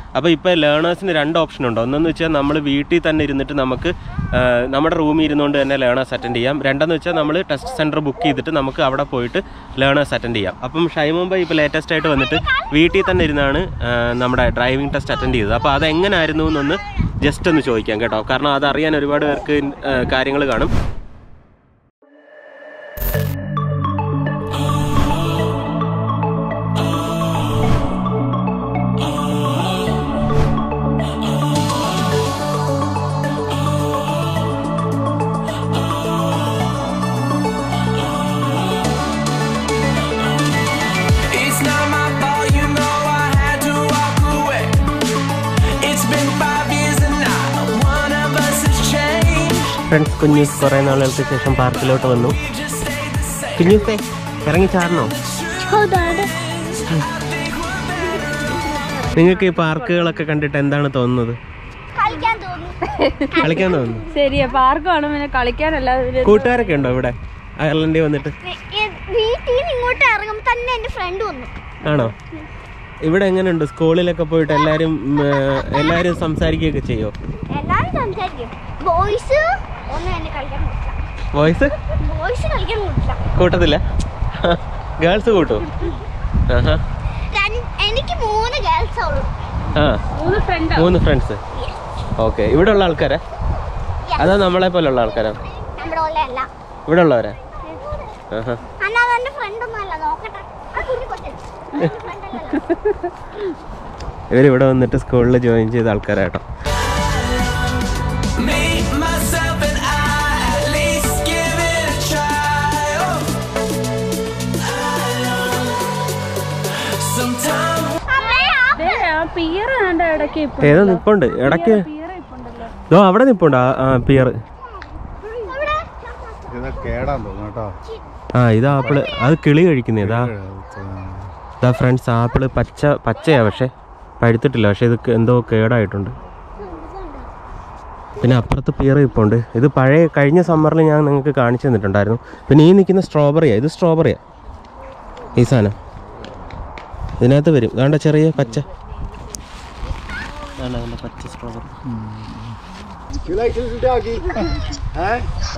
അപ്പോൾ ഇപ്പോൾ ലേണേഴ്സിന് രണ്ട് ഓപ്ഷൻ ഉണ്ട് ഒന്നെന്ന് വെച്ചാൽ നമ്മൾ വീട്ടിൽ തന്നെ ഇരുന്നിട്ട് നമുക്ക് ആ, നമ്മുടെ റൂമിൽ ഇരുന്നുകൊണ്ട് തന്നെ ലേണേഴ്സ് അറ്റൻഡ് ചെയ്യാം രണ്ടെന്ന് വെച്ചാൽ നമ്മൾ ടെസ്റ്റ് സെൻറ്റർ ബുക്ക് ചെയ്തിട്ട് നമുക്ക് അവിടെ പോയിട്ട് ലേണേഴ്സ് അറ്റൻഡ് ചെയ്യാം അപ്പം ഷൈമുംബൈ ഇപ്പോൾ ലേറ്റസ്റ്റ് ആയിട്ട് വന്നിട്ട് വീട്ടിൽ തന്നെ ഇരുന്നാണ് ആ, നമ്മുടെ ഡ്രൈവിംഗ് ടെസ്റ്റ് അറ്റൻഡ് ചെയ്തത് അപ്പോൾ അതെങ്ങനായിരുന്നു എന്നൊന്ന് ജസ്റ്റ് ഒന്ന് ചോദിക്കാം കേട്ടോ കാരണം അതറിയാൻ ഒരുപാട് പേർക്ക് കാര്യങ്ങൾ കാണും It's not my fault, you know I had to walk away. It's been five years and not one of us has changed. Friends കുഞ്ഞു കുറേ നാളുകൾക്ക് ശേഷം പാർക്കിലോട്ട് വന്നു We just stayed the same. കുഞ്ഞുസേ ഇറങ്ങി ചാടണോ നിങ്ങൾക്ക് ഈ പാർക്കുകളൊക്കെ കണ്ടിട്ട് എന്താണ് തോന്നുന്നത് കളിക്കാൻ തോന്നുന്നു കളിക്കാൻ തോന്നുന്നു ശരിയാ പാർക്ക് വേണം പിന്നെ കളിക്കാനല്ല ഒരു- കൂട്ടുകാരൊക്കെ ഉണ്ടോ ഇവിടെ അയർലൻഡിൽ വന്നിട്ട് വീട്ടിൽ നിന്ന് ഇങ്ങോട്ട് ഇറങ്ങുമ്പോൾ തന്നെ എന്റെ ഫ്രണ്ട് വന്നു ആണോ ഇവിടെ എങ്ങനെയുണ്ട് സ്കൂളിലൊക്കെ പോയിട്ട് എല്ലാവരും ഉം, ഏർ, എല്ലാവരും സംസാരിക്കുകയൊക്കെ ചെയ്യോ എല്ലാരും സംസാരിക്കും ബോയ്സ് ഒന്നും എന്നെ കളിക്കാൻ കൊടുക്കില്ല വോയിസ് ബോയ്സ് കളിക്കാൻ കൊടുക്കില്ല കൂട്ടത്തില്ല ഗേൾസ് കൂട്ടൂ ആഹാ രണ്ട്- എനിക്ക് മൂന്ന് ഗേൾസ് ഉള്ളു ആ മൂന്ന് ഫ്രണ്ട് മൂന്ന് ഫ്രണ്ട്സ് ഓക്കെ ഇവിടെ ഉള്ള ആൾക്കാരാ അതോ നമ്മളെ പോലുള്ള ആൾക്കാരാ നമ്മുടെ പോലെ അല്ല ഇവിടെ ഉള്ളവരാ ആഹാ അന്നാ അതെന്റെ ഫ്രണ്ട് ഒന്നും അല്ല നോക്കട്ടെ ആ കുഞ്ഞു കൊച്ചു ഫ്രണ്ട് അല്ലല്ലോ ഇവരിവിടെ വന്നിട്ട് സ്കൂളിൽ ജോയിൻ ചെയ്ത ആൾക്കാരാട്ടോ Me, myself, and I at least give it a try. Oh. Sometimes pear കണ്ട ഇടയ്ക്ക് ഇപ്പൊ ഏതോ നിപ്പുണ്ട് ഇടയ്ക്ക് പിയർ ഇപ്പുണ്ടല്ലോ ഓ അവിടെ നിപ്പുണ്ട് ആ ആ പിയർ ഇത് കേടാൻ തോന്നുന്നു കേട്ടോ ആ ഇത് ആപ്പിള് അത് കിളി കഴിക്കുന്നേ ഇതാ ഇതാ ഫ്രണ്ട്സ് ആപ്പിള് പച്ച പച്ചയാ പക്ഷെ പഴുത്തിട്ടില്ല പക്ഷെ ഇത് എന്തോ കേടായിട്ടുണ്ട് പിന്നെ അപ്പുറത്ത് പിയർ ഇപ്പുണ്ട് ഇത് പഴയ കഴിഞ്ഞ സമ്മറിൽ ഞാൻ നിങ്ങൾക്ക് കാണിച്ചു തന്നിട്ടുണ്ടായിരുന്നു പിന്നെ ഈ നിൽക്കുന്ന സ്ട്രോബെറിയാ ഇത് സ്ട്രോബെറിയാ ഈ സാധനം ഇതിനകത്ത് വരും വേണ്ട ചെറിയ പച്ച വേണ്ട അതിൻ്റെ പച്ച strawberry You like little doggy? huh?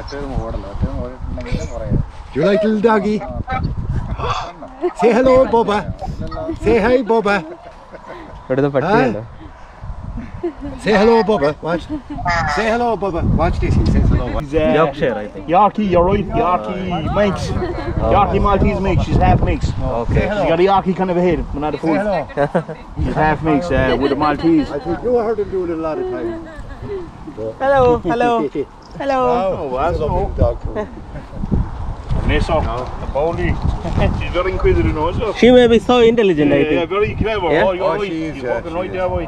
You like little doggy? Say hello, Boba. Say hi, Boba. ഇവിടുത്തെ പട്ടിയുണ്ടോ Say hello, Boba. Watch. Say hello, Boba. Watch this. He says hello. He's, uh, Yorkshire, I think. Yorkie, you're right. Yorkie mix. Yorkie Maltese mix. She's half mix. Okay. She's got a Yorkie kind of a head, but not a Say full. hello. She's half mix uh, with a Maltese. I think you heard him do it a lot of times. Hello hello hello Oh, that's Hello, no. big dog. Nessa, the Bowley. She's very inquisitive, no, is she? She may be so intelligent I Yeah, yeah, think very clever. Yeah? Oh, you're Oh, right. she is, You're yeah, fucking she right is. there, boy.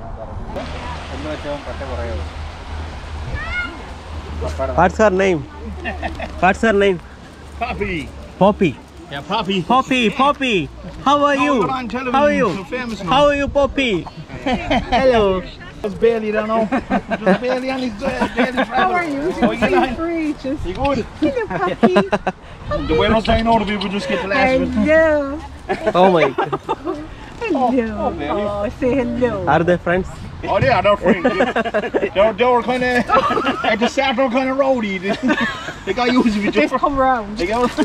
What's her name what's her name Poppy. Poppy Yeah, Poppy. Poppy Poppy how are you Oh, we're on television. How are you So famous now. How are you Poppy hello Just barely there now. Just barely on his uh, daily travel. How are you? Oh, you like? You good? the way I know the people just get the last of it. Oh my Oh, baby. Are the friends Oh, yeah, they're friends. they, were, they were kind of, at the start, they were kind of rowdy. They, they got used to each other. come round. They got,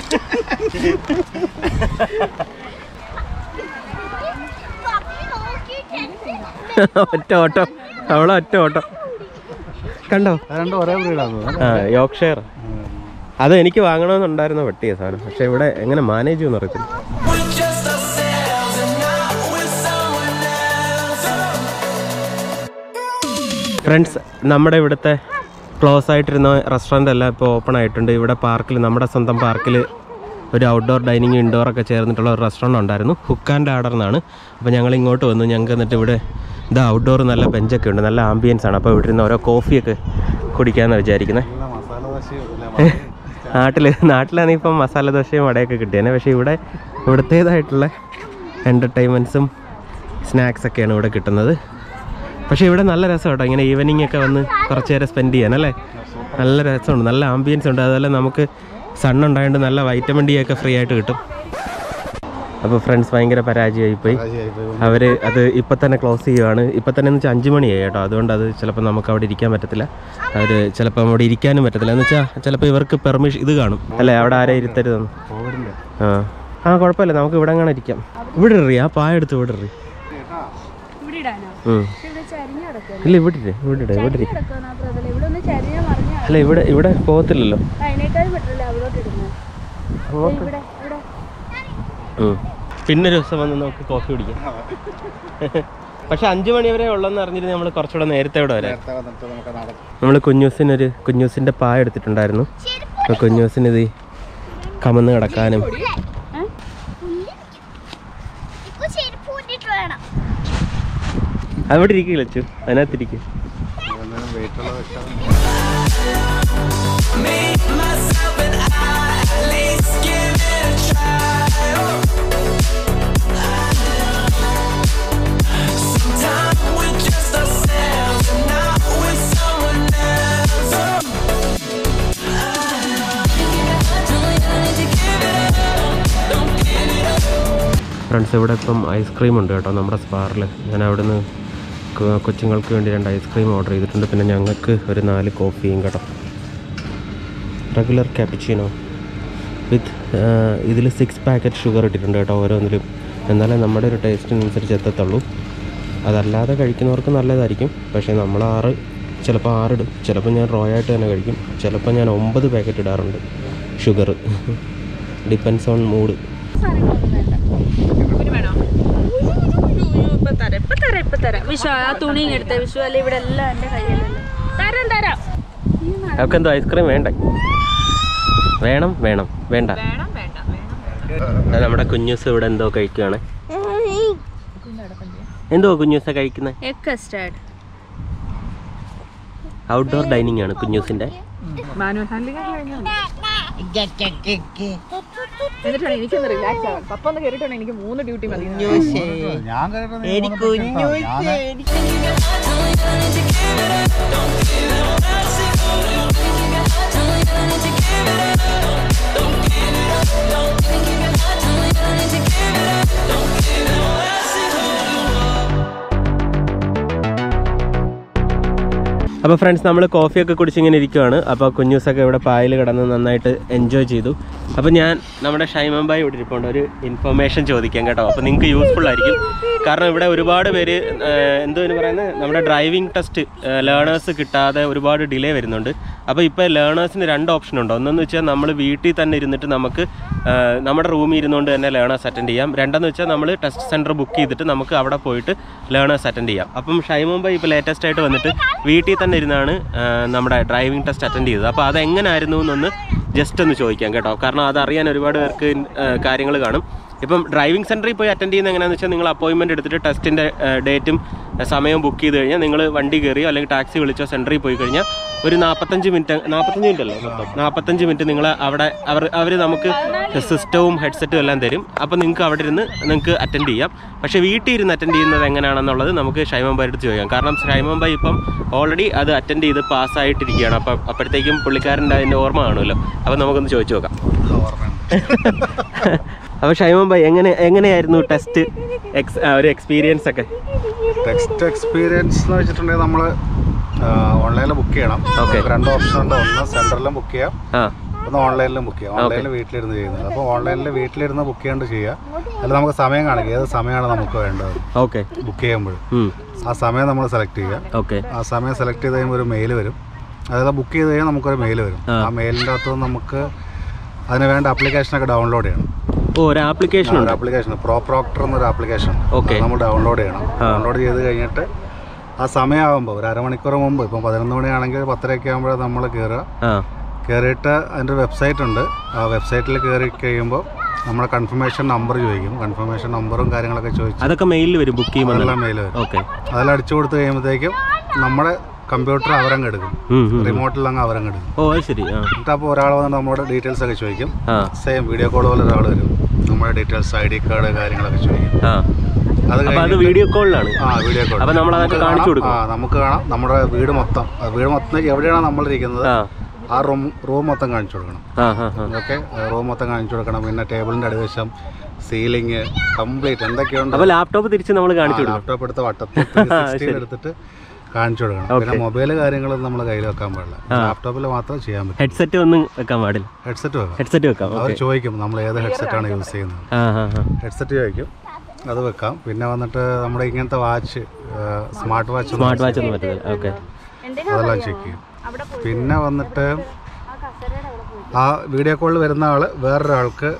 puppy നോക്കിയിട്ട് ഒറ്റ auto അവളെ ഒറ്റ auto കണ്ടോ രണ്ടും ഒരേ ബ്രീഡാന്ന് ആ Yorkshire അത് എനിക്ക് വാങ്ങണമെന്നുണ്ടായിരുന്ന പട്ടിയ സാധനം പക്ഷെ ഇവിടെ എങ്ങനെ മാനേജ് ചെയ്യുമെന്ന് അറിയത്തില്ല we're just ourselves and not with someone else. Friends നമ്മുടെ ഇവിടുത്തെ ക്ലോസ് ആയിട്ടിരുന്ന റെസ്റ്റോറൻ്റ് എല്ലാം ഇപ്പോൾ ഓപ്പൺ ആയിട്ടുണ്ട് ഇവിടെ പാർക്കിൽ നമ്മുടെ സ്വന്തം പാർക്കിൽ ഒരു ഔട്ട്ഡോർ ഡൈനിങ് ഇൻഡോർ ഒക്കെ ചേർന്നിട്ടുള്ള ഒരു റെസ്റ്റോറൻറ്റ് ഉണ്ടായിരുന്നു ഹുക്ക് ആൻഡ് ആർഡർ എന്നാണ് അപ്പോൾ ഞങ്ങൾ ഇങ്ങോട്ട് വന്നു ഞങ്ങൾക്ക് എന്നിട്ട് ഇവിടെ ഇത് ഔട്ട്ഡോർ നല്ല ബെഞ്ചൊക്കെ ഉണ്ട് നല്ല ആംബിയൻസ് ആണ് അപ്പോൾ ഇവിടെ നിന്ന് ഓരോ കോഫിയൊക്കെ കുടിക്കാമെന്നാണ് വിചാരിക്കുന്നത് മസാല ദോശയും നാട്ടിൽ നാട്ടിലാണെങ്കിൽ ഇപ്പം മസാല ദോശയും വടയൊക്കെ കിട്ടിയേനെ പക്ഷേ ഇവിടെ ഇവിടുത്തേതായിട്ടുള്ള എൻ്റർടൈൻമെൻറ്റ്സും സ്നാക്സൊക്കെയാണ് ഇവിടെ കിട്ടുന്നത് പക്ഷേ ഇവിടെ നല്ല രസം കേട്ടോ ഇങ്ങനെ ഈവനിങ് ഒക്കെ വന്ന് കുറച്ച് നേരം സ്പെൻഡ് ചെയ്യാൻ അല്ലേ നല്ല രസമുണ്ട് നല്ല ആംബിയൻസ് ഉണ്ട് അതുപോലെ നമുക്ക് സൺ ഉണ്ടായതുകൊണ്ട് നല്ല വൈറ്റമിൻ ഡി ഒക്കെ ഫ്രീ ആയിട്ട് കിട്ടും അപ്പോൾ ഫ്രണ്ട്സ് ഭയങ്കര പരാജയമായിപ്പോയി അവർ അത് ഇപ്പം തന്നെ ക്ലോസ് ചെയ്യുവാണ് ഇപ്പം തന്നെ എന്ന് വെച്ചാൽ അഞ്ച് മണിയായി കേട്ടോ അതുകൊണ്ട് അത് ചിലപ്പോൾ നമുക്ക് അവിടെ ഇരിക്കാൻ പറ്റത്തില്ല അവർ ചിലപ്പോൾ അവിടെ ഇരിക്കാനും പറ്റത്തില്ല എന്ന് വെച്ചാൽ ചിലപ്പോൾ ഇവർക്ക് പെർമിഷൻ ഇത് കാണും അല്ലേ അവിടെ ആരെ ഇരുത്തരുതെന്ന് ആ ആ കുഴപ്പമില്ല നമുക്ക് ഇവിടെ അങ്ങനെ ഇരിക്കാം ഇവിടെ ഇറി ആ പായ എടുത്ത് ഇവിടെ ഇറി ഇവിടെ ഇടാനോ ഉം. ഇവിടെ ചരിഞ്ഞ് കിടക്കുന്നു ഇല്ല ഇവിടെ ഇരി ഇവിടെ ഇട ഇവിടെ ഇരി കിടക്കുന്ന പ്രതല ഇവിടെ ഒന്ന് ചരിഞ്ഞ മറിഞ്ഞ അല്ല ഇവിടെ ഇവിടെ പോകത്തില്ലല്ലോ അതിനേക്കാളും ബെറ്ററല്ലേ അവിടോട്ട് ഇടുന്നത് ഇവിടെ ഇവിടെ ഉം. പിന്നെ ഒരു ദിവസം വന്ന് നമുക്ക് കോഫി കുടിക്കാം പക്ഷെ അഞ്ചു മണി വരെ ഉള്ളെന്ന് അറിഞ്ഞിട്ട് നമ്മൾ കുറച്ചുകൂടെ നേരത്തെ ഇവിടെ വരാം നമ്മൾ കുഞ്ഞൂസിനൊരു കുഞ്ഞൂസിന്റെ പായ എടുത്തിട്ടുണ്ടായിരുന്നു അപ്പോൾ കുഞ്ഞൂസിന് ഇത് കമന്ന് കിടക്കാനും ഇപ്പൊ ചെരുപ്പ് ഊരിയിട്ട് വേണം അവിടെ ഇരിക്കുക ലച്ചു അതിനകത്തിരിക്കും Me, myself, and I. At least give it a try. Sometimes we're just ourselves, and not with someone else. Friends ഇവിടെ ഇപ്പം ഐസ്ക്രീം ഉണ്ട് കേട്ടോ നമ്മുടെ സ്പാറിൽ ഞാൻ അവിടെ നിന്ന് കൊച്ചുങ്ങൾക്ക് വേണ്ടി രണ്ട് ഐസ്ക്രീം ഓർഡർ ചെയ്തിട്ടുണ്ട് പിന്നെ ഞങ്ങൾക്ക് ഒരു നാല് കോഫിയും കേട്ടോ റെഗുലർ ക്യാപിച്ചിനോ വിത്ത് ഇതിൽ സിക്സ് പാക്കറ്റ് ഷുഗർ ഇട്ടിട്ടുണ്ട് കേട്ടോ ഓരോന്നിലും എന്നാലേ നമ്മുടെ ഒരു ടേസ്റ്റിനനുസരിച്ച് എത്തത്തുള്ളൂ അതല്ലാതെ കഴിക്കുന്നവർക്ക് നല്ലതായിരിക്കും പക്ഷേ നമ്മൾ ആറ് ചിലപ്പോൾ ആറിടും ചിലപ്പോൾ ഞാൻ റോ ആയിട്ട് തന്നെ കഴിക്കും ചിലപ്പോൾ ഞാൻ ഒമ്പത് പാക്കറ്റ് ഇടാറുണ്ട് ഷുഗർ ഡിപ്പെൻസ് ഓൺ മൂഡ് ഇപ്പൊ തരാം ഇപ്പൊ തരാം ഇപ്പൊ തരാം വിഷു ആ തുണിയും എടുത്ത വിഷു അല്ലെ ഇവിടെ എല്ലാം എന്റെ കയ്യിലല്ലേ തരാം തരാം അവർക്ക് എന്തോ ഐസ്ക്രീം വേണ്ട വേണം വേണം വേണ്ട ദാ നമ്മുടെ കുഞ്ഞൂസ് ഇവിടെ എന്തോ കഴിക്കുകയാണ് എന്തോ കുഞ്ഞൂസ കഴിക്കുന്നത് എഗ് കസ്റ്റാർഡ് ഔട്ട്ഡോർ ഡൈനിങ് ആണ് കുഞ്ഞൂസിന്റെ മാനുവൽ ഹാൻഡിലിംഗ് എന്നിട്ടാണ് എനിക്കൊന്ന് റിലാക്സ് ആവാൻ പപ്പ ഒന്ന് കയറിയിട്ടാണ് എനിക്ക് മൂന്ന് ഡ്യൂട്ടി മതി ഞാൻ കേട്ടിട്ട് അപ്പോൾ ഫ്രണ്ട്സ് നമ്മൾ കോഫിയൊക്കെ കുടിച്ചിങ്ങനെ ഇരിക്കുവാണ് അപ്പോൾ കുഞ്ഞൂസൊക്കെ ഇവിടെ പായൽ കിടന്ന് നന്നായിട്ട് എൻജോയ് ചെയ്തു അപ്പോൾ ഞാൻ നമ്മുടെ ഷൈമമ്പായി ഇവിടെ ഇരിപ്പുണ്ട് ഒരു ഇൻഫർമേഷൻ ചോദിക്കാം കേട്ടോ അപ്പോൾ നിങ്ങൾക്ക് യൂസ്ഫുൾ ആയിരിക്കും കാരണം ഇവിടെ ഒരുപാട് പേര് എന്തോ എന്ന് പറയുന്നത് നമ്മുടെ ഡ്രൈവിംഗ് ടെസ്റ്റ് ലേണേഴ്സ് കിട്ടാതെ ഒരുപാട് ഡിലേ വരുന്നുണ്ട് അപ്പോൾ ഇപ്പോൾ ലേണേഴ്സിന് രണ്ട് ഓപ്ഷൻ ഉണ്ട് ഒന്നെന്ന് വെച്ചാൽ നമ്മൾ വീട്ടിൽ തന്നെ ഇരുന്നിട്ട് നമുക്ക് ആ, നമ്മുടെ റൂമിൽ ഇരുന്നുകൊണ്ട് തന്നെ ലേണേഴ്സ് അറ്റൻഡ് ചെയ്യാം രണ്ടെന്ന് വെച്ചാൽ നമ്മൾ ടെസ്റ്റ് സെൻറ്റർ ബുക്ക് ചെയ്തിട്ട് നമുക്ക് അവിടെ പോയിട്ട് ലേണേഴ്സ് അറ്റൻഡ് ചെയ്യാം അപ്പം ഷൈമുംബൈ ഇപ്പോൾ ലേറ്റസ്റ്റ് ആയിട്ട് വന്നിട്ട് വീട്ടിൽ തന്നെ ഇരുന്നാണ് ആ, നമ്മുടെ ഡ്രൈവിംഗ് ടെസ്റ്റ് അറ്റൻഡ് ചെയ്തത് അപ്പോൾ അതെങ്ങനായിരുന്നു എന്നൊന്ന് ജസ്റ്റ് ഒന്ന് ചോദിക്കാം കേട്ടോ കാരണം അതറിയാൻ ഒരുപാട് പേർക്ക് കാര്യങ്ങൾ കാണും ഇപ്പം ഡ്രൈവിംഗ് സെൻറ്ററിൽ പോയി അറ്റൻഡ് ചെയ്യുന്ന എങ്ങനെയാണെന്ന് വെച്ചാൽ നിങ്ങൾ അപ്പോയിൻമെൻറ്റ് എടുത്തിട്ട് ടെസ്റ്റിൻ്റെ ഡേറ്റും സമയവും ബുക്ക് ചെയ്ത് കഴിഞ്ഞാൽ നിങ്ങൾ വണ്ടി കയറിയോ അല്ലെങ്കിൽ ടാക്സി വിളിച്ചോ സെൻറ്ററിൽ പോയി കഴിഞ്ഞാൽ ഒരു നാൽപ്പത്തഞ്ച് മിനിറ്റ് നാൽപ്പത്തഞ്ച് മിനിറ്റ് അല്ലേ മൊത്തം നാൽപ്പത്തഞ്ച് മിനിറ്റ് നിങ്ങൾ അവിടെ അവർ അവർ നമുക്ക് സിസ്റ്റവും ഹെഡ്സെറ്റും എല്ലാം തരും അപ്പോൾ നിങ്ങൾക്ക് അവിടെ ഇരുന്ന് നിങ്ങൾക്ക് അറ്റൻഡ് ചെയ്യാം പക്ഷേ വീട്ടിൽ ഇരുന്ന് അറ്റൻഡ് ചെയ്യുന്നത് എങ്ങനെയാണെന്നുള്ളത് നമുക്ക് ഷൈമംബായി എടുത്ത് ചോദിക്കാം കാരണം ഷൈമംബായി ഇപ്പം ഓൾറെഡി അത് അറ്റൻഡ് ചെയ്ത് പാസ്സായിട്ടിരിക്കുകയാണ് അപ്പം അപ്പോഴത്തേക്കും പുള്ളിക്കാരൻ്റെ അതിൻ്റെ ഓർമ്മ കാണുമല്ലോ അപ്പോൾ നമുക്കൊന്ന് ചോദിച്ചു നോക്കാം അപ്പോൾ ഷൈമംബായി എങ്ങനെ എങ്ങനെയായിരുന്നു ടെസ്റ്റ് എക്സ് ഒരു എക്സ്പീരിയൻസ് ഒക്കെ ടെക്സ്റ്റ് എക്സ്പീരിയൻസ് എന്ന് വെച്ചിട്ടുണ്ടെങ്കിൽ നമ്മൾ ഓൺലൈനിൽ ബുക്ക് ചെയ്യണം Okay. നമുക്ക് രണ്ട് ഓപ്ഷൻ ഉണ്ട് ഒന്ന് സെൻറ്ററിലും ബുക്ക് ചെയ്യാം ആ ഒന്ന് ഓൺലൈനിലും ബുക്ക് ചെയ്യാം ഓൺലൈനിൽ വീട്ടിലിരുന്ന് ചെയ്യുന്നത് അപ്പോൾ ഓൺലൈനിൽ വീട്ടിലിരുന്ന് ബുക്ക് ചെയ്യാണ്ട് ചെയ്യുക അല്ല നമുക്ക് സമയം കാണിക്കുക ഏത് സമയമാണ് നമുക്ക് വേണ്ടത് ഓക്കെ ബുക്ക് ചെയ്യുമ്പോൾ ആ സമയം നമ്മൾ സെലക്ട് ചെയ്യുക ഓക്കെ ആ സമയം സെലക്ട് ചെയ്ത് കഴിയുമ്പോൾ ഒരു മെയിൽ വരും അതായത് ബുക്ക് ചെയ്ത് കഴിഞ്ഞാൽ നമുക്കൊരു മെയിൽ വരും ആ. ആ മെയിലിൻ്റെ അകത്ത് നമുക്ക് അതിന് വേണ്ട ആപ്ലിക്കേഷനൊക്കെ ഡൗൺലോഡ് ചെയ്യണം ഓ ഒരു ആപ്ലിക്കേഷൻ ഒരു ഉണ്ട് ആപ്ലിക്കേഷൻ പ്രോ പ്രോക്ടർ എന്നൊരു ആപ്ലിക്കേഷൻ Okay. നമ്മൾ ഡൗൺലോഡ് ചെയ്യണം ആ. ഡൗൺലോഡ് ചെയ്ത് കഴിഞ്ഞിട്ട് ആ സമയമാകുമ്പോൾ ഒരു അരമണിക്കൂർ മുമ്പ് ഇപ്പം പതിനൊന്ന് മണിയാണെങ്കിൽ പത്തരയൊക്കെ ആകുമ്പോൾ നമ്മൾ കയറുക ആ കയറിയിട്ട് അതിൻ്റെ ഒരു വെബ്സൈറ്റ് ഉണ്ട് ആ വെബ്സൈറ്റിൽ കയറി കഴിയുമ്പോൾ നമ്മുടെ കൺഫർമേഷൻ നമ്പർ ചോദിക്കും കൺഫർമേഷൻ നമ്പറും കാര്യങ്ങളൊക്കെ ചോദിച്ചു അതൊക്കെ മെയിലിൽ വരും ബുക്ക് ചെയ്യുമ്പോൾ അതെല്ലാം മെയിൽ വരും ഓക്കെ അതെല്ലാം അടിച്ചു കൊടുത്ത് കഴിയുമ്പോഴത്തേക്കും നമ്മുടെ കമ്പ്യൂട്ടർ അവരങ്ങ് എടുക്കും റിമോട്ടിൽ അങ്ങ് അവരങ്ങ് എടുക്കും ഓ അത് ശരി ആ എന്നിട്ട് അപ്പോൾ ഒരാൾ വന്ന് നമ്മുടെ ഡീറ്റെയിൽസ് ഒക്കെ ചോദിക്കും ആ സെയിം വീഡിയോ കോൾ പോലെ ഒരാൾ വരും നമ്മുടെ ഡീറ്റെയിൽസ് ഐ ഡി കാർഡ് കാര്യങ്ങളൊക്കെ ചോദിക്കും ആ അത് അപ്പൊ അത് കഴിഞ്ഞിട്ട് വീഡിയോ കോളിലാണ് ആ വീഡിയോ കോൾ അപ്പൊ നമ്മൾ അതൊക്കെ നമുക്ക് കാണിച്ചു കാണാം. കൊടുക്കും ആ നമുക്ക് കാണാം നമ്മുടെ വീട് മൊത്തം ആ, വീട് മൊത്തം എവിടെയാണ് നമ്മൾ ഇരിക്കുന്നത് ആ ആ റൂം റൂം മൊത്തം കാണിച്ചു കൊടുക്കണം ആ ആ ആ ഓക്കെ റൂം മൊത്തം കാണിച്ചു കൊടുക്കണം പിന്നെ ടേബിളിൻ്റെ അടിവശം സീലിംഗ് കംപ്ലീറ്റ് എന്തൊക്കെയുണ്ട് അപ്പൊ ലാപ്ടോപ്പ് തിരിച്ച് നമ്മൾ കാണിച്ചു കൊടുക്കും ലാപ്ടോപ്പ് എടുത്ത് വട്ടത്തിൽ സിക്സ്റ്റീൻ എടുത്തിട്ട് കാണിച്ചു കൊടുക്കണം പിന്നെ മൊബൈൽ കാര്യങ്ങളൊന്നും നമ്മൾ കയ്യിൽ വെക്കാൻ പാടില്ല ലാപ്ടോപ്പിൽ മാത്രമേ ചെയ്യാൻ പറ്റും ഹെഡ്സെറ്റ് ഒന്നും വെക്കാൻ പാടില്ല ഹെഡ്സെറ്റ് വെക്കാം ഹെഡ്സെറ്റ് വെക്കാം അവർ ഓക്കെ ചോദിക്കും നമ്മൾ ഏത് ഹെഡ്സെറ്റാണ് യൂസ് ചെയ്യുന്നത് ആ ആ ആ ഹെഡ്സെറ്റ് ചോദിക്കും അത് വെക്കാം പിന്നെ വന്നിട്ട് നമ്മുടെ ഇങ്ങനത്തെ watch smart watch smart watch ഒന്നും പറ്റത്തില്ല ഓക്കെ അതെല്ലാം ചെക്ക് ചെയ്യും പിന്നെ വന്നിട്ട് ആ വീഡിയോ കോളിൽ വരുന്ന ആൾ വേറൊരാൾക്ക്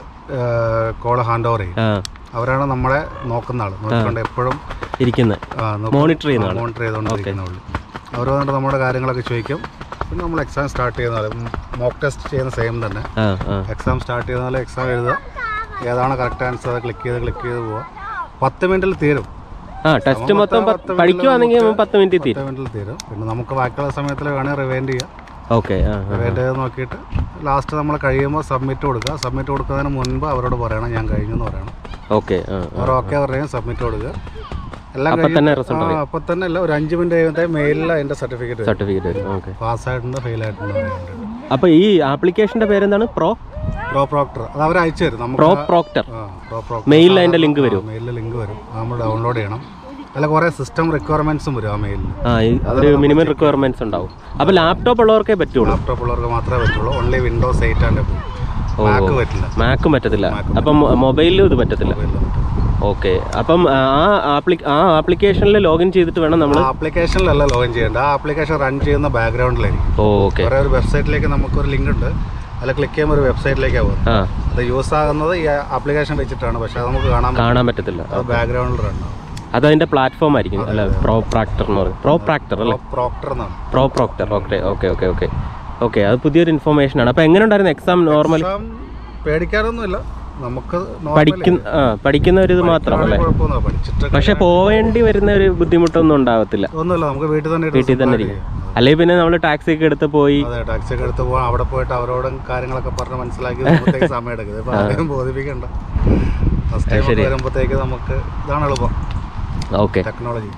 കോൾ ഹാൻഡ് ഓവർ ചെയ്യും ആ അവരാണ് നമ്മളെ നോക്കുന്ന ആൾ നോക്കിക്കൊണ്ട് എപ്പോഴും ഇരിക്കുന്നത് Monitor ചെയ്യുന്ന ആള്. മോണിറ്റർ ചെയ്തുകൊണ്ടിരിക്കുന്ന ആള് അവർ വന്നിട്ട് നമ്മുടെ കാര്യങ്ങളൊക്കെ ചോദിക്കും പിന്നെ നമ്മൾ എക്സാം സ്റ്റാർട്ട് ചെയ്യുന്ന ആൾ മോക്ക് ടെസ്റ്റ് ചെയ്യുന്ന സെയിം തന്നെ ആ ആ എക്സാം സ്റ്റാർട്ട് ചെയ്യുന്ന പോലെ എക്സാം എഴുതുക ഏതാണ് കറക്റ്റ് ആൻസർ അത് ക്ലിക്ക് ചെയ്ത് ക്ലിക്ക് ചെയ്ത് പോവുക പത്ത് മിനിറ്റിൽ തീരും ആ ടെസ്റ്റ് മൊത്തം പത്ത് പത്ത് പഠിക്കുവാണെങ്കിൽ പത്ത് മിനിറ്റ് തീരും പത്ത് മിനിറ്റിൽ തീരും പിന്നെ നമുക്ക് ബാക്കിയുള്ള സമയത്തിൽ വേണമെങ്കിൽ റിവൈൻഡ് ചെയ്യാം ഓക്കെ ആ ആ റിവൈൻഡ് ചെയ്ത് നോക്കിയിട്ട് ലാസ്റ്റ് നമ്മൾ കഴിയുമ്പോൾ സബ്മിറ്റ് കൊടുക്കുക സബ്മിറ്റ് കൊടുക്കുന്നതിന് മുൻപ് അവരോട് പറയണം ഞാൻ കഴിഞ്ഞു എന്ന് പറയണം ഓക്കെ ആ ആ അവർ ഓക്കെ പറയുകയും സബ്മിറ്റ് കൊടുക്കുക എല്ലാം അപ്പം തന്നെ result അറിയാം. അപ്പം തന്നെ അല്ല ഒരു അഞ്ച് മിനിറ്റ് കഴിയുമ്പോഴത്തേ മെയിലിൽ അതിൻ്റെ സർട്ടിഫിക്കറ്റ് സർട്ടിഫിക്കറ്റ് വരും ഓക്കെ പാസ്സായിട്ടുണ്ട് ഫെയിൽ ആയിട്ടുണ്ട് പറയുന്നുണ്ട് അപ്പോൾ ഈ ആപ്ലിക്കേഷൻ്റെ പേരെന്താണ് പ്രോ പ്രോ പ്രോക്ടർ അത് അവർ അയച്ചു തരും നമുക്ക് പ്രോ പ്രോക്ടർ ആ, പ്രോ പ്രോക്ടർ മെയിലിൽ അതിൻ്റെ ലിങ്ക് വരും മെയിലിൽ ലിങ്ക് വരും അത് നമ്മൾ ഡൗൺലോഡ് ചെയ്യണം അതിൽ കുറേ സിസ്റ്റം റിക്വയർമെൻറ്റ്സും വരും ആ മെയിലിൽ ആ ഈ ഒരു മിനിമം റിക്വയർമെന്റ്സ് ഉണ്ടാവും അപ്പോൾ ലാപ്ടോപ്പ് ഉള്ളവർക്കേ പറ്റുള്ളൂ ലാപ്ടോപ്പ് ഉള്ളവർക്ക് മാത്രമേ പറ്റുള്ളൂ only Windows eight and Mac പറ്റില്ല മാക്കും പറ്റത്തില്ല അപ്പം മൊബൈലിലും ഇത് പറ്റത്തില്ല ഓക്കെ അപ്പം ആ ആപ്ലി ആ ആപ്ലിക്കേഷനിൽ ലോഗിൻ ചെയ്തിട്ട് വേണം നമ്മൾ ആപ്ലിക്കേഷനിലല്ല ലോഗിൻ ചെയ്യേണ്ടത് ആ ആപ്ലിക്കേഷൻ റൺ ചെയ്യുന്ന ബാക്ക്ഗ്രൗണ്ടിലായിരിക്കും ഓക്കെ വേറെ ഒരു വെബ്സൈറ്റിലേക്ക് നമുക്കൊരു ലിങ്ക് ഉണ്ട് അതിൽ ക്ലിക്ക് ചെയ്യുമ്പോൾ ഒരു വെബ്സൈറ്റിലേക്കാണ് പോകുന്നത് ആ അത് യൂസ് ആകുന്നത് ഈ ആപ്ലിക്കേഷൻ വെച്ചിട്ടാണ് പക്ഷെ അത് നമുക്ക് കാണാൻ പറ്റും. കാണാൻ പറ്റത്തില്ല അത് ബാക്ക്ഗ്രൗണ്ടിൽ റൺ ആവും അത് അതിന്റെ പ്ലാറ്റ്ഫോം ആയിരിക്കും അല്ല പ്രോ പ്രാക്ടർ എന്ന് പറയും പ്രോ പ്രാക്ടർ അല്ലേ പ്രോക്ടർ എന്നാണ് pro proctor okay okay okay okay okay അത് പുതിയൊരു ഇൻഫർമേഷൻ ആണ് അപ്പോൾ എങ്ങനെ ഉണ്ടായിരുന്നു എക്സാം നോർമൽ എക്സാം പേടിക്കാനൊന്നുമില്ല നമുക്ക് normally പഠിക്കുന്ന ആ പഠിക്കുന്ന ഒരു ഇത് മാത്രം അല്ലേ കുഴപ്പമൊന്നുമില്ല പഠിച്ചിട്ട് പക്ഷെ പോവേണ്ടി വരുന്ന ഒരു ബുദ്ധിമുട്ടൊന്നും ഉണ്ടാവത്തില്ല ഒന്നുമില്ല നമുക്ക് വീട്ടിൽ തന്നെ ഇരുന്ന് വീട്ടിൽ തന്നെ simple ആയിട്ട് ഇരിക്കും ചെയ്യാം. അല്ലെങ്കിൽ പിന്നെ നമ്മൾ ടാക്സി ഒക്കെ എടുത്ത് പോയി അതെ ടാക്സി ഒക്കെ എടുത്ത് പോകാം അവിടെ പോയിട്ട് അവരോടും കാര്യങ്ങളൊക്കെ പറഞ്ഞ് മനസ്സിലാക്കി വരുമ്പോഴത്തേക്ക് സമയം എടുക്കും ഇപ്പൊ ആരെയും ബോധിപ്പിക്കണ്ട ഫസ്റ്റ് ടൈം വരുമ്പോഴത്തേക്ക് നമുക്ക് ഇതാണ് എളുപ്പം ഓക്കെ ടെക്നോളജി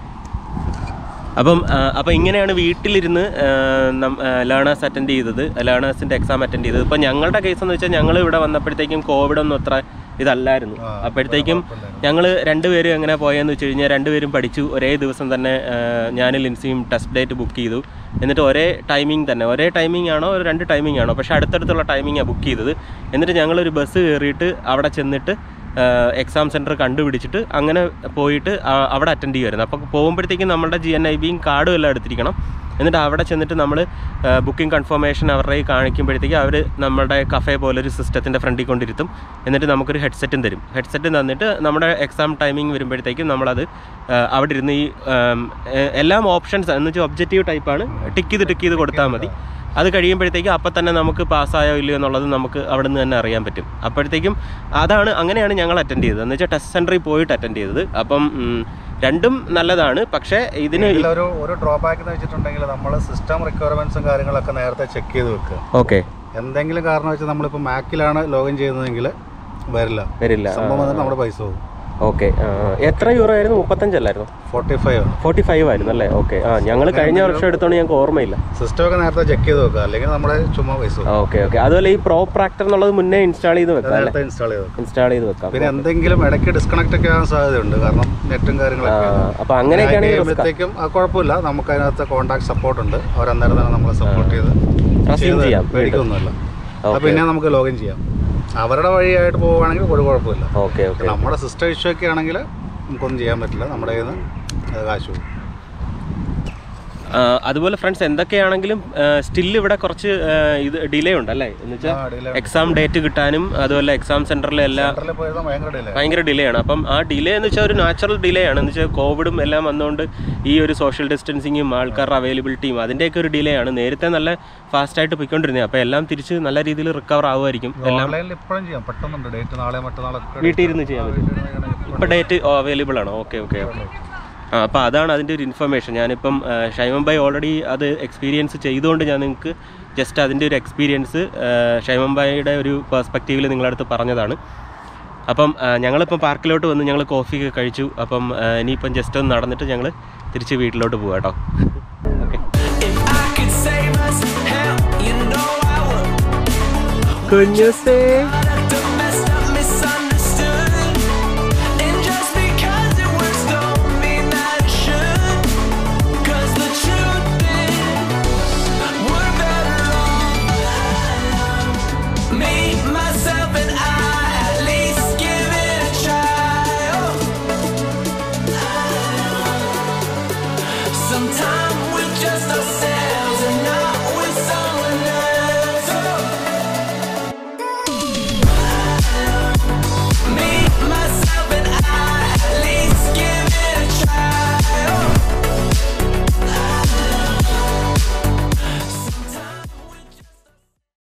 അപ്പം ആ, അപ്പം ഇങ്ങനെയാണ് വീട്ടിലിരുന്ന് ലേണേഴ്സ് അറ്റൻഡ് ചെയ്തത് ലേണേഴ്സിൻ്റെ എക്സാം അറ്റൻഡ് ചെയ്തത് ഇപ്പം ഞങ്ങളുടെ കേസ് എന്ന് വെച്ചാൽ ഞങ്ങൾ ഇവിടെ വന്നപ്പോഴത്തേക്കും കോവിഡ് ഒന്നും അത്ര ഇതല്ലായിരുന്നു അപ്പോഴത്തേക്കും ഞങ്ങൾ രണ്ടുപേരും എങ്ങനെ പോയെന്ന് വെച്ച് കഴിഞ്ഞാൽ രണ്ടുപേരും പഠിച്ചു ഒരേ ദിവസം തന്നെ ആ, ഞാനും ലിൻസിയും ടെസ്റ്റ് ഡേറ്റ് ബുക്ക് ചെയ്തു എന്നിട്ട് ഒരേ ടൈമിംഗ് തന്നെ ഒരേ ടൈമിംഗ് ആണോ ഒരു രണ്ട് ടൈമിംഗ് ആണോ പക്ഷേ അടുത്തടുത്തുള്ള ടൈമിംഗാണ് ബുക്ക് ചെയ്തത് എന്നിട്ട് ഞങ്ങളൊരു ബസ് കയറിയിട്ട് അവിടെ ചെന്നിട്ട് എക്സാം സെൻറ്റർ കണ്ടുപിടിച്ചിട്ട് അങ്ങനെ പോയിട്ട് ആ- അവിടെ അറ്റൻഡ് ചെയ്യുമായിരുന്നു അപ്പോൾ പോകുമ്പോഴത്തേക്കും നമ്മുടെ ജി എൻ ഐ ബിയും കാർഡും എല്ലാം എടുത്തിരിക്കണം എന്നിട്ട് അവിടെ ചെന്നിട്ട് നമ്മൾ ബുക്കിംഗ് കൺഫർമേഷൻ അവരുടെ കയ്യിൽ കാണിക്കുമ്പോഴത്തേക്ക് അവർ നമ്മുടെ കഫേ പോലൊരു സിസ്റ്റത്തിൻ്റെ ഫ്രണ്ടിൽ കൊണ്ടിരുത്തും എന്നിട്ട് നമുക്കൊരു ഹെഡ്സെറ്റും തരും ഹെഡ്സെറ്റ് തന്നിട്ട് നമ്മുടെ എക്സാം ടൈമിംഗ് വരുമ്പോഴത്തേക്കും നമ്മളത് ആ, അവിടെ ഇരുന്ന് ഈ ആം, എ- എല്ലാം ഓപ്ഷൻസ് എന്ന് വെച്ചാൽ ഒബ്ജക്റ്റീവ് ടൈപ്പാണ് ടിക്ക് ചെയ്ത് ടിക്ക് ചെയ്ത് കൊടുത്താൽ മതി അത് കഴിയുമ്പോഴത്തേക്കും അപ്പം തന്നെ നമുക്ക് പാസ്സായോ ഇല്ലയോ എന്നുള്ളത് നമുക്ക് അവിടെ നിന്ന് തന്നെ അറിയാൻ പറ്റും അപ്പോഴത്തേക്കും അതാണ് അങ്ങനെയാണ് ഞങ്ങൾ അറ്റൻഡ് ചെയ്തത് എന്ന് വെച്ചാൽ ടെസ്റ്റ് സെൻറ്ററിൽ പോയിട്ട് അറ്റൻഡ് ചെയ്തത് അപ്പം ഉം, രണ്ടും നല്ലതാണ് പക്ഷേ ഇതിന് ഇതിലൊരു ഒരു ഡ്രോബാക്ക് എന്ന് വെച്ചിട്ടുണ്ടെങ്കിൽ നമ്മൾ സിസ്റ്റം റിക്വയർമെന്റ്സും കാര്യങ്ങളൊക്കെ നേരത്തെ ചെക്ക് ചെയ്ത് വെക്കുക ഓക്കെ എന്തെങ്കിലും കാരണം വെച്ചാൽ നമ്മളിപ്പോൾ മാക്കിലാണ് ലോഗിൻ ചെയ്യുന്നതെങ്കിൽ വരില്ല വരില്ല സംഭവം വന്നിട്ട് നമ്മുടെ പൈസ പോകും ഓക്കെ എത്ര യൂറോ ആയിരുന്നു മുപ്പത്തഞ്ചല്ലായിരുന്നു ഫോർട്ടി ഫൈവ് ഫോർട്ടി ഫൈവ് ആയിരുന്നു അല്ലേ ഓക്കെ ആ ഞങ്ങൾ കഴിഞ്ഞ വർഷം എടുത്തോണ്ട് ഞങ്ങൾക്ക് ഓർമ്മയില്ല സിസ്റ്റം ഒക്കെ നേരത്തെ ചെക്ക് ചെയ്ത് വെക്കുക അല്ലെങ്കിൽ നമ്മുടെ ചുമ്മാ പൈസ പോകും ഓക്കെ ഓക്കെ അതുപോലെ ഈ പ്രോ പ്രാക്ടർ എന്നുള്ളത് മുന്നേ ഇൻസ്റ്റാൾ ചെയ്ത് വെക്കാം അല്ലേ നേരത്തെ ഇൻസ്റ്റാൾ ചെയ്ത് വെക്കുക ഇൻസ്റ്റാൾ ചെയ്ത് വെക്കാം പിന്നെ എന്തെങ്കിലും ഇടയ്ക്ക് ഡിസ്കണക്ട് ഒക്കെ ആവാൻ സാധ്യതയുണ്ട് കാരണം നെറ്റും കാര്യങ്ങളൊക്കെ അപ്പോൾ അങ്ങനെയൊക്കെയാണെങ്കിൽ risk ആ. കഴിയുമ്പോഴത്തേക്കും അത് കുഴപ്പമില്ല നമുക്ക് അതിനകത്ത് കോൺടാക്ട് സപ്പോർട്ട് ഉണ്ട് അവർ അന്നേരം തന്നെ നമ്മളെ സപ്പോർട്ട് ചെയ്ത് Trust ചെയ്ത് ചെയ്യാം വീണ്ടും. പേടിക്കൊന്നുമില്ല അത് Okay. പിന്നെ നമുക്ക് ലോഗിൻ ചെയ്യാം അവരുടെ വഴിയായിട്ട് പോവുകയാണെങ്കിൽ ഒരു കുഴപ്പമില്ല ഓക്കെ ഓക്കെ നമ്മുടെ സിസ്റ്റം ഇഷ്യൂ ഒക്കെ ആണെങ്കിൽ നമുക്കൊന്നും ചെയ്യാൻ പറ്റില്ല നമ്മുടെ കയ്യിൽ നിന്ന് കാശ് പോകും ആ, അതുപോലെ ഫ്രണ്ട്സ് എന്തൊക്കെയാണെങ്കിലും സ്റ്റിൽ ഇവിടെ കുറച്ച് ആ, ഇത് ഡിലേ ഉണ്ട് അല്ലേ എന്ന് ആ, delay വെച്ചാൽ എക്സാം ഡേറ്റ് കിട്ടാനും അതുപോലെ എക്സാം സെന്ററിലെ എല്ലാ സെൻറ്ററിൽ പോയിരുന്നാൽ ഭയങ്കര ഡിലേ ഭയങ്കര ഡിലേ ആണ് അപ്പം ആ ഡിലേ എന്ന് വെച്ചാൽ ഒരു നാച്ചുറൽ ഡിലേ ആണ് എന്ന് വെച്ചാൽ കോവിഡും എല്ലാം വന്നുകൊണ്ട് ഈ ഒരു സോഷ്യൽ ഡിസ്റ്റൻസിങ്ങും ആൾക്കാരുടെ അവൈലബിലിറ്റിയും അതിൻ്റെയൊക്കെ ഒരു ഡിലേ ആണ് നേരത്തെ നല്ല ഫാസ്റ്റായിട്ട് പോയിക്കൊണ്ടിരുന്നത് അപ്പോൾ എല്ലാം തിരിച്ച് നല്ല രീതിയിൽ റിക്കവർ ആവുമായിരിക്കും എല്ലാം ഓൺലൈനിൽ ഇപ്പോഴും ചെയ്യാം പെട്ടെന്നുണ്ട് ഡേറ്റ് നാളെ മറ്റന്നാളൊക്കെ വീട്ടിൽ ഇരുന്ന് ചെയ്യാൻ പറ്റും ഇപ്പോൾ ഡേറ്റ് അവൈലബിൾ ആണോ ഓക്കെ ഓക്കെ ഓക്കെ ആ അപ്പോൾ അതാണ് അതിൻ്റെ ഒരു ഇൻഫർമേഷൻ ഞാനിപ്പം ആ, ഷൈമൻ ഭായ് ഓൾറെഡി അത് എക്സ്പീരിയൻസ് ചെയ്തുകൊണ്ട് ഞാൻ നിങ്ങൾക്ക് ജസ്റ്റ് അതിൻ്റെ ഒരു എക്സ്പീരിയൻസ് ഷൈമൻ ഭായിയുടെ ഒരു പെർസ്പെക്റ്റീവിൽ നിങ്ങളടുത്ത് പറഞ്ഞതാണ് അപ്പം ആ, ഞങ്ങളിപ്പം പാർക്കിലോട്ട് വന്ന് ഞങ്ങൾ കോഫിയൊക്കെ കഴിച്ചു അപ്പം ആ, ഇനിയിപ്പം ജസ്റ്റ് ഒന്ന് നടന്നിട്ട് ഞങ്ങൾ തിരിച്ച് വീട്ടിലോട്ട് പോകാം കേട്ടോ okay If I could save us, hell, you know കുഞ്ഞുസേ